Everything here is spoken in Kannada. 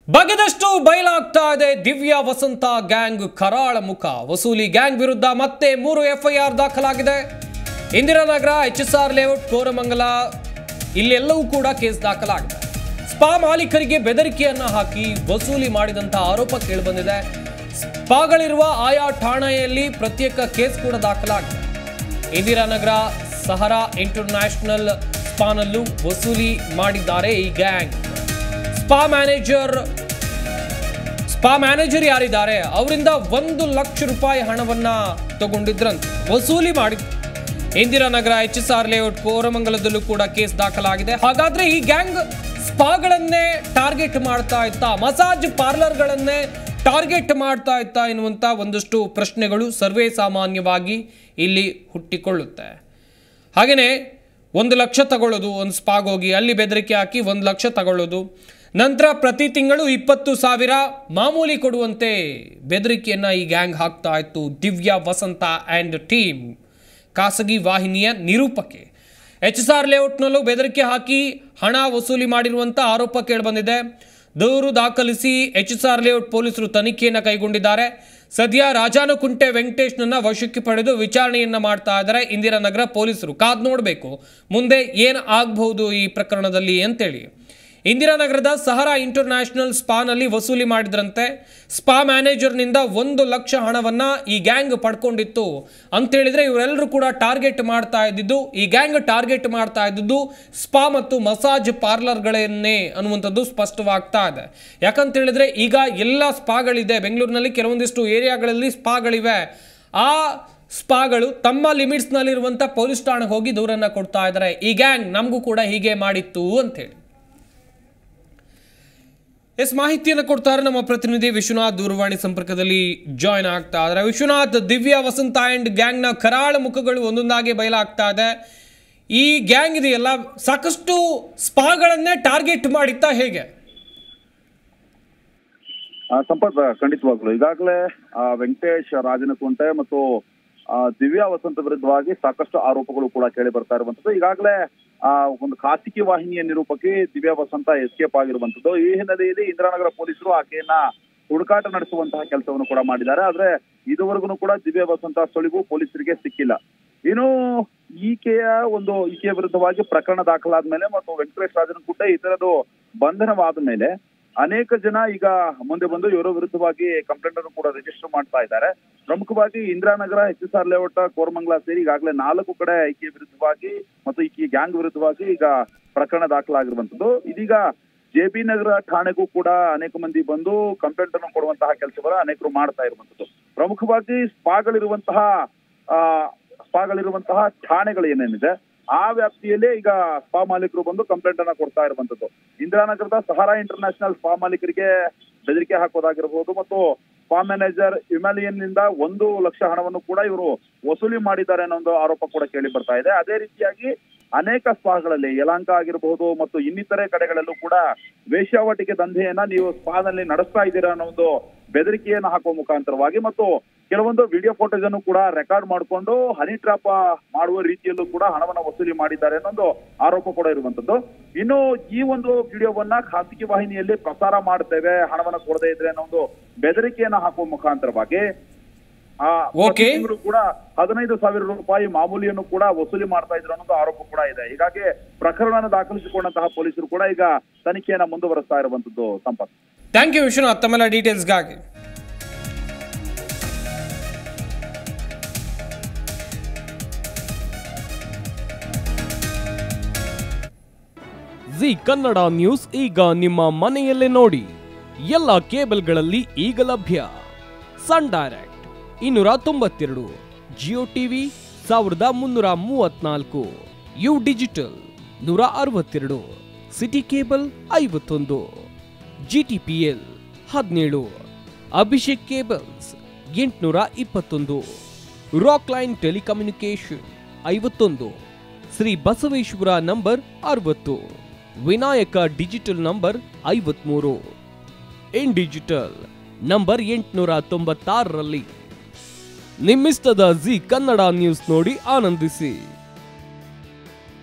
ಬಗೆದಷ್ಟು ಬಯಲಾಗ್ತಾ ಇದೆ ದಿವ್ಯಾ ವಸಂತ ಗ್ಯಾಂಗ್ ಕರಾಳ ಮುಖ ವಸೂಲಿ ಗ್ಯಾಂಗ್ ವಿರುದ್ಧ ಮತ್ತೆ ಮೂರು ಎಫ್ಐಆರ್ ದಾಖಲಾಗಿದೆ Indiranagar H S R layout Koramangala ಇಲ್ಲೆಲ್ಲವೂ ಕೂಡ ಕೇಸ್ ದಾಖಲಾಗಿದೆ ಸ್ಪಾ ಮಾಲೀಕರಿಗೆ ಬೆದರಿಕೆಯನ್ನ ಹಾಕಿ ವಸೂಲಿ ಮಾಡಿದಂತ ಆರೋಪ ಕೇಳಿಬಂದಿದೆ ಸ್ಪಾಗಳಿರುವ ಆಯಾ ಠಾಣೆಯಲ್ಲಿ ಪ್ರತ್ಯೇಕ ಕೇಸ್ ಕೂಡ ದಾಖಲಾಗಿದೆ ಇಂದಿರಾನಗರ ಸಹರಾ ಇಂಟರ್ನ್ಯಾಷನಲ್ ಸ್ಪಾನಲ್ಲೂ ವಸೂಲಿ ಮಾಡಿದ್ದಾರೆ ಈ gang spa manager spa manager ಯಾರಿದ್ದಾರೆ ಅವರಿಂದ ಒಂದು ಲಕ್ಷ ರೂಪಾಯಿ ಹಣವನ್ನ ತಗೊಂಡಿದ್ರಂತೆ ವಸೂಲಿ ಮಾಡಿ Indiranagar H S R layout ಕೋರಮಂಗಲದಲ್ಲೂ ಕೂಡ ಕೇಸ್ ದಾಖಲಾಗಿದೆ ಹಾಗಾದ್ರೆ ಈ ಗ್ಯಾಂಗ್ ಸ್ಪಾಗಳನ್ನೇ ಟಾರ್ಗೆಟ್ ಮಾಡ್ತಾ ಇತ್ತಾ ಮಸಾಜ್ ಪಾರ್ಲರ್ಗಳನ್ನೇ ಟಾರ್ಗೆಟ್ ಮಾಡ್ತಾ ಇತ್ತಾ ಎನ್ನುವಂತ ಒಂದಷ್ಟು ಪ್ರಶ್ನೆಗಳು ಸರ್ವೇ ಸಾಮಾನ್ಯವಾಗಿ ಇಲ್ಲಿ ಹುಟ್ಟಿಕೊಳ್ಳುತ್ತೆ ಹಾಗೆಯೇ ಒಂದು ಲಕ್ಷ ತಗೊಳ್ಳೋದು ಒಂದು ಸ್ಪಾಗ್ ಹೋಗಿ ಅಲ್ಲಿ ಬೆದರಿಕೆ ಹಾಕಿ ಒಂದು ಲಕ್ಷ ತಗೊಳ್ಳೋದು ನಂತರ ಪ್ರತಿ ತಿಂಗಳು ಇಪ್ಪತ್ತು ಸಾವಿರ ಮಾಮೂಲಿ ಕೊಡುವಂತೆ ಬೆದರಿಕೆಯನ್ನು ಈ ಗ್ಯಾಂಗ್ ಹಾಕ್ತಾ ಇತ್ತು ದಿವ್ಯಾ ವಸಂತ ಆ್ಯಂಡ್ ಟೀಮ್ ಖಾಸಗಿ ವಾಹಿನಿಯ ನಿರೂಪಕೆ ಎಚ್ ಎಸ್ ಆರ್ ಲೇಔಟ್ನಲ್ಲೂ ಬೆದರಿಕೆ ಹಾಕಿ ಹಣ ವಸೂಲಿ ಮಾಡಿರುವಂಥ ಆರೋಪ ಕೇಳಿಬಂದಿದೆ ದೂರು ದಾಖಲಿಸಿ ಎಚ್ ಎಸ್ ಆರ್ ಲೇಔಟ್ ಪೊಲೀಸರು ತನಿಖೆಯನ್ನು ಕೈಗೊಂಡಿದ್ದಾರೆ ಸದ್ಯ ರಾಜಾನುಕುಂಟೆ ವೆಂಕಟೇಶ್ನನ್ನ ವಶಕ್ಕೆ ಪಡೆದು ವಿಚಾರಣೆಯನ್ನ ಮಾಡ್ತಾ ಇದ್ದಾರೆ ಇಂದಿರಾನಗರ ಪೊಲೀಸರು ಕಾದ್ ನೋಡಬೇಕು ಮುಂದೆ ಏನು ಆಗಬಹುದು ಈ ಪ್ರಕರಣದಲ್ಲಿ ಅಂತೇಳಿ ಇಂದಿರಾನಗರದ ಸಹರಾ ಇಂಟರ್ನ್ಯಾಷನಲ್ ಸ್ಪಾನಲ್ಲಿ ವಸೂಲಿ ಮಾಡಿದ್ರಂತೆ ಸ್ಪಾ ಮ್ಯಾನೇಜರ್ನಿಂದ ಒಂದು ಲಕ್ಷ ಹಣವನ್ನ ಈ ಗ್ಯಾಂಗ್ ಪಡ್ಕೊಂಡಿತ್ತು ಅಂತೇಳಿದ್ರೆ ಇವರೆಲ್ಲರೂ ಕೂಡ ಟಾರ್ಗೆಟ್ ಮಾಡ್ತಾ ಇದ್ದಿದ್ದು ಈ ಗ್ಯಾಂಗ್ ಟಾರ್ಗೆಟ್ ಮಾಡ್ತಾ ಇದ್ದಿದ್ದು ಸ್ಪಾ ಮತ್ತು ಮಸಾಜ್ ಪಾರ್ಲರ್ಗಳನ್ನೇ ಅನ್ನುವಂಥದ್ದು ಸ್ಪಷ್ಟವಾಗ್ತಾ ಇದೆ ಯಾಕಂತ ಹೇಳಿದ್ರೆ ಈಗ ಎಲ್ಲ ಸ್ಪಾಗಳಿದೆ ಬೆಂಗಳೂರಿನಲ್ಲಿ ಕೆಲವೊಂದಿಷ್ಟು ಏರಿಯಾಗಳಲ್ಲಿ ಸ್ಪಾಗಳಿವೆ ಆ ಸ್ಪಾಗಳು ತಮ್ಮ ಲಿಮಿಟ್ಸ್ನಲ್ಲಿರುವಂಥ ಪೊಲೀಸ್ ಠಾಣೆಗೆ ಹೋಗಿ ದೂರನ್ನ ಕೊಡ್ತಾ ಇದ್ದಾರೆ ಈ ಗ್ಯಾಂಗ್ ನಮಗೂ ಕೂಡ ಹೀಗೆ ಮಾಡಿತ್ತು ಅಂತೇಳಿ ಎಸ್ ಮಾಹಿತಿಯನ್ನು ಕೊಡ್ತಾರೆ ನಮ್ಮ ಪ್ರತಿನಿಧಿ ವಿಶ್ವನಾಥ್ ದೂರವಾಣಿ ಸಂಪರ್ಕದಲ್ಲಿ ಜಾಯ್ನ್ ಆಗ್ತಾ ಇದ್ದಾರೆ ವಿಶ್ವನಾಥ್ ದಿವ್ಯಾ ವಸಂತ ಆ್ಯಂಡ್ ಗ್ಯಾಂಗ್ನ ಕರಾಳ ಮುಖಗಳು ಒಂದೊಂದಾಗಿ ಬಯಲಾಗ್ತಾ ಇದೆ ಈ ಗ್ಯಾಂಗ್ ಇದೆಯಲ್ಲ ಸಾಕಷ್ಟು ಸ್ಪಾಗಳನ್ನೇ ಟಾರ್ಗೆಟ್ ಮಾಡಿತ್ತಾ ಹೇಗೆ ಆ, ಸಂಪತ್ ಖಂಡಿತವಾಗ್ಲು ಈಗಾಗಲೇ ಆ, ವೆಂಕಟೇಶ್ ರಾಜನಕುಂಟೆ ಮತ್ತು ಆ, ದಿವ್ಯಾ ವಸಂತ ವಿರುದ್ಧವಾಗಿ ಸಾಕಷ್ಟು ಆರೋಪಗಳು ಕೂಡ ಕೇಳಿ ಬರ್ತಾ ಇರುವಂತದ್ದು ಈಗಾಗಲೇ ಆ ಒಂದು ಖಾಸಗಿ ವಾಹಿನಿಯ ನಿರೂಪಕಿ ದಿವ್ಯಾ ವಸಂತ ಎಸ್ಕೇಪ್ ಆಗಿರುವಂತದ್ದು ಈ ಹಿನ್ನೆಲೆಯಲ್ಲಿ ಇಂದಿರಾನಗರ ಪೊಲೀಸರು ಆಕೆಯನ್ನ ಹುಡುಕಾಟ ನಡೆಸುವಂತಹ ಕೆಲಸವನ್ನು ಕೂಡ ಮಾಡಿದ್ದಾರೆ ಆದ್ರೆ ಇದುವರೆಗೂ ಕೂಡ ದಿವ್ಯಾ ವಸಂತ ಸುಳಿವು ಪೊಲೀಸರಿಗೆ ಸಿಕ್ಕಿಲ್ಲ ಇನ್ನು ಈಕೆಯ ಒಂದು ಈಕೆಯ ವಿರುದ್ಧವಾಗಿ ಪ್ರಕರಣ ದಾಖಲಾದ ಮೇಲೆ ಮತ್ತು ವೆಂಕಟೇಶ್ ರಾಜನಕುಂಟೆ ಇತರದು ಬಂಧನವಾದ ಮೇಲೆ ಅನೇಕ ಜನ ಈಗ ಮುಂದೆ ಬಂದು ಇವರ ವಿರುದ್ಧವಾಗಿ ಕಂಪ್ಲೇಂಟ್ ಅನ್ನು ಕೂಡ ರಿಜಿಸ್ಟರ್ ಮಾಡ್ತಾ ಇದ್ದಾರೆ ಪ್ರಮುಖವಾಗಿ Indiranagar H S R layout Koramangala ಸೇರಿ ಈಗಾಗಲೇ ನಾಲ್ಕು ಕಡೆ ಈಕೆ ವಿರುದ್ಧವಾಗಿ ಮತ್ತು ಈಕೆ ಗ್ಯಾಂಗ್ ವಿರುದ್ಧವಾಗಿ ಈಗ ಪ್ರಕರಣ ದಾಖಲಾಗಿರುವಂತದ್ದು ಇದೀಗ ಜೆ ಬಿ ನಗರ ಠಾಣೆಗೂ ಕೂಡ ಅನೇಕ ಮಂದಿ ಬಂದು ಕಂಪ್ಲೇಂಟ್ ಅನ್ನು ಕೊಡುವಂತಹ ಕೆಲಸವನ್ನ ಅನೇಕರು ಮಾಡ್ತಾ ಇರುವಂತದ್ದು ಪ್ರಮುಖವಾಗಿ ಸ್ಪಾಗಳಿರುವಂತಹ ಆ ಸ್ಪಾಗಳಿರುವಂತಹ ಠಾಣೆಗಳು ಏನೇನಿದೆ ಆ ವ್ಯಾಪ್ತಿಯಲ್ಲೇ ಈಗ ಸ್ಪಾ ಮಾಲೀಕರು ಬಂದು ಕಂಪ್ಲೇಂಟ್ ಅನ್ನ ಕೊಡ್ತಾ ಇರುವಂತದ್ದು ಇಂದಿರಾನಗರದ ಸಹಾರಾ ಇಂಟರ್ನ್ಯಾಷನಲ್ ಸ್ಪಾ ಮಾಲೀಕರಿಗೆ ಬೆದರಿಕೆ ಹಾಕೋದಾಗಿರಬಹುದು ಮತ್ತು ಸ್ಪಾ ಮ್ಯಾನೇಜರ್ ಇಮಾಲಿಯನ್ ನಿಂದ ಒಂದು ಲಕ್ಷ ಹಣವನ್ನು ಕೂಡ ಇವರು ವಸೂಲಿ ಮಾಡಿದ್ದಾರೆ ಅನ್ನೋ ಒಂದು ಆರೋಪ ಕೂಡ ಕೇಳಿ ಬರ್ತಾ ಇದೆ ಅದೇ ರೀತಿಯಾಗಿ ಅನೇಕ ಸ್ಪಾಗಳಲ್ಲಿ ಯಲಾಂಕ ಆಗಿರಬಹುದು ಮತ್ತು ಇನ್ನಿತರೆ ಕಡೆಗಳಲ್ಲೂ ಕೂಡ ವೇಶ್ಯಾವಟಿಕೆ ದಂಧೆಯನ್ನ ನೀವು ಸ್ಪಾದಲ್ಲಿ ನಡೆಸ್ತಾ ಇದ್ದೀರಾ ಅನ್ನೋ ಒಂದು ಬೆದರಿಕೆಯನ್ನು ಹಾಕುವ ಮುಖಾಂತರವಾಗಿ ಮತ್ತು ಕೆಲವೊಂದು ವಿಡಿಯೋ ಫೋಟೋಸ್ ಅನ್ನು ಕೂಡ ರೆಕಾರ್ಡ್ ಮಾಡಿಕೊಂಡು ಹನಿ ಟ್ರಾಪ್ ಮಾಡುವ ರೀತಿಯಲ್ಲೂ ಕೂಡ ಹಣವನ್ನ ವಸೂಲಿ ಮಾಡಿದ್ದಾರೆ ಅನ್ನೊಂದು ಆರೋಪ ಕೂಡ ಇರುವಂತದ್ದು ಇನ್ನು ಈ ಒಂದು ವಿಡಿಯೋವನ್ನ ಖಾಸಗಿ ವಾಹಿನಿಯಲ್ಲಿ ಪ್ರಸಾರ ಮಾಡ್ತೇವೆ ಹಣವನ್ನ ಕೊಡದೇ ಇದ್ರೆ ಅನ್ನೋ ಒಂದು ಬೆದರಿಕೆಯನ್ನ ಹಾಕುವ ಮುಖಾಂತರವಾಗಿ ಆ Okay. ಪ್ರತಿ ತಿಂಗಳು ಕೂಡ ಹದಿನೈದು ಸಾವಿರ ರೂಪಾಯಿ ಮಾಮೂಲಿಯನ್ನು ಕೂಡ ವಸೂಲಿ ಮಾಡ್ತಾ ಇದ್ರು ಅನ್ನೋದು ಆರೋಪ ಕೂಡ ಇದೆ ಹೀಗಾಗಿ ಪ್ರಕರಣವನ್ನು ದಾಖಲಿಸಿಕೊಂಡಂತಹ ಪೊಲೀಸರು ಕೂಡ ಈಗ ತನಿಖೆಯನ್ನ ಮುಂದುವರಿಸ್ತಾ ಇರುವಂತದ್ದು ಸಂಪತ್ ಥ್ಯಾಂಕ್ ಯು ವಿಶ್ವನಾಥ್ ತಮ್ಮೆಲ್ಲ ಡೀಟೇಲ್ಸ್ಗಾಗಿ ಜಿ ಕನ್ನಡ ನ್ಯೂಸ್ ಈಗ ನಿಮ್ಮ ಮನೆಯಲ್ಲೇ ನೋಡಿ ಎಲ್ಲ ಕೇಬಲ್ಗಳಲ್ಲಿ ಈಗ ಲಭ್ಯ ಸನ್ ಡೈರೆಕ್ಟ್ ಇನ್ನೂರ ತೊಂಬತ್ತೆರಡು ಜಿಯೋ ಟಿವಿ ಸಾವಿರದ ಮುನ್ನೂರ ಮೂವತ್ನಾಲ್ಕು ಯು ಡಿಜಿಟಲ್ ನೂರ ಅರವತ್ತೆರಡು ಸಿಟಿ ಕೇಬಲ್ ಐವತ್ತೊಂದು ಜಿ ಟಿ ಪಿ ಎಲ್ ಹದಿನೇಳು ಅಭಿಷೇಕ್ ಕೇಬಲ್ಸ್ ಎಂಟುನೂರ ಇಪ್ಪತ್ತೊಂದು ರಾಕ್ ಲೈನ್ ಟೆಲಿಕಮ್ಯುನಿಕೇಶನ್ ಐವತ್ತೊಂದು ಶ್ರೀ ಬಸವೇಶ್ವರ ನಂಬರ್ ಅರವತ್ತು ವಿನಾಯಕ ಡಿಜಿಟಲ್ ನಂಬರ್ ಐವತ್ಮೂರು ಇನ್ ಡಿಜಿಟಲ್ ನಂಬರ್ ಎಂಟುನೂರ ತೊಂಬತ್ತಾರರಲ್ಲಿ ನಿಮ್ಮಿಸ್ತದ ಜಿ ಕನ್ನಡ ನ್ಯೂಸ್ ನೋಡಿ ಆನಂದಿಸಿ